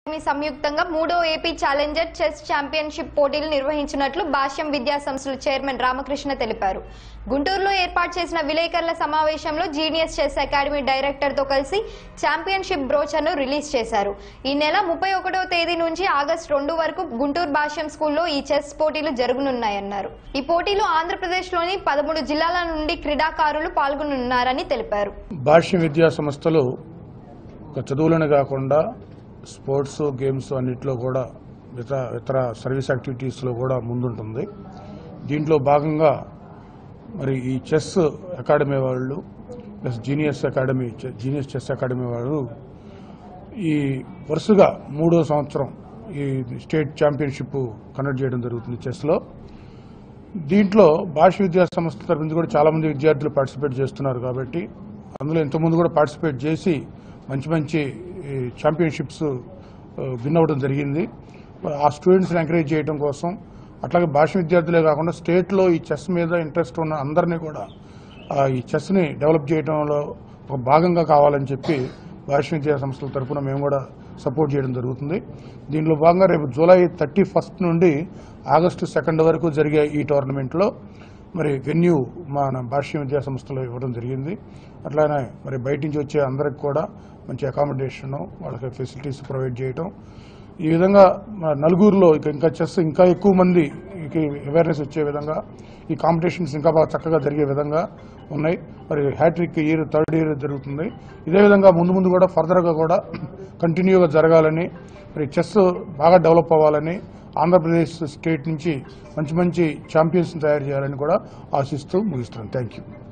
మీ సంయుక్తంగా మూడో AP challenger chess championship పోటీలు నిర్వహించినట్లు భాష్యం విద్యా సంస్థల చైర్మన్ రామకృష్ణ తెలిపారు గుంటూరులో ఏర్పాటు చేసిన విలేకరుల సమావేశంలో జీనియస్ చెస్ అకాడమీ డైరెక్టర్ తో కలిసి ఛాంపియన్షిప్ బ్రోచర్ను రిలీజ్ చేశారు ఈ నెల ముప్పై ఒకటవ తేదీ నుంచి ఆగస్టు రెండు వరకు గుంటూరు భాష్యం స్కూల్లో ఈ చెస్ పోటీలు జరగనున్నాయన్నారు ఈ పోటీలో ఆంధ్రప్రదేశ్లోని పదమూడు జిల్లాల నుండి క్రీడాకారులు పాల్గొనున్నారని తెలిపారు భాష్య విద్యా సంస్థలు ఒక చదువులను కాకుండా స్పోర్ట్స్ గేమ్స్ అన్నిట్లో కూడా ఇతర ఇతర సర్వీస్ యాక్టివిటీస్లో కూడా ముందుంటుంది దీంట్లో భాగంగా మరి ఈ చెస్ అకాడమీ వాళ్ళు ప్లస్ జీనియస్ అకాడమీ చె- జీనియస్ చెస్ అకాడమీ వాళ్ళు ఈ వరుసగా మూడో సంవత్సరం ఈ స్టేట్ ఛాంపియన్షిప్ కండక్ట్ చేయడం జరుగుతుంది చెస్లో దీంట్లో భాష విద్యా సంస్థ తరపు నుంచి కూడా చాలా మంది విద్యార్థులు పార్టిసిపేట్ చేస్తున్నారు కాబట్టి అందులో ఇంతకుముందు కూడా పార్టిసిపేట్ చేసి మంచి మంచి ఈ, ఛాంపియన్షిప్స్ ఆ, విన్ అవ్వడం జరిగింది మరి ఆ స్టూడెంట్స్ని ఎంకరేజ్ చేయడం కోసం అట్లాగే భాష విద్యార్థులే కాకుండా స్టేట్లో ఈ చెస్ మీద ఇంట్రెస్ట్ ఉన్న అందరినీ కూడా ఆ, ఈ చెస్ని డెవలప్ చేయడంలో ఒక భాగంగా కావాలని చెప్పి భాష విద్యా సంస్థల తరఫున మేము కూడా సపోర్ట్ చేయడం జరుగుతుంది దీనిలో భాగంగా రేపు జూలై థర్టీ ఫస్ట్ నుండి ఆగస్టు సెకండ్ వరకు జరిగే ఈ టోర్నమెంట్లో మరి వెన్యూ మన భాష్య విద్యా సంస్థలో ఇవ్వడం జరిగింది అట్లానే మరి బయట నుంచి వచ్చే అందరికి కూడా మంచి అకామిడేషన్ వాళ్ళకి ఫెసిలిటీస్ ప్రొవైడ్ చేయటం ఈ విధంగా మన నలుగురిలో ఇక ఇంకా చెస్ ఇంకా ఎక్కువ మందికి అవేర్నెస్ వచ్చే విధంగా ఈ కాంపిటీషన్స్ ఇంకా బాగా చక్కగా జరిగే విధంగా ఉన్నాయి మరి హ్యాట్రిక్ ఇయర్ థర్డ్ ఇయర్ జరుగుతుంది ఇదే విధంగా ముందు ముందు కూడా ఫర్దర్గా కూడా కంటిన్యూగా జరగాలని మరి చెస్ బాగా డెవలప్ అవ్వాలని ఆంధ్రప్రదేశ్ స్టేట్ నుంచి మంచి మంచి ఛాంపియన్స్ తయారు చేయాలని కూడా ఆశిస్తూ ముగిస్తున్నాను థ్యాంక్ యూ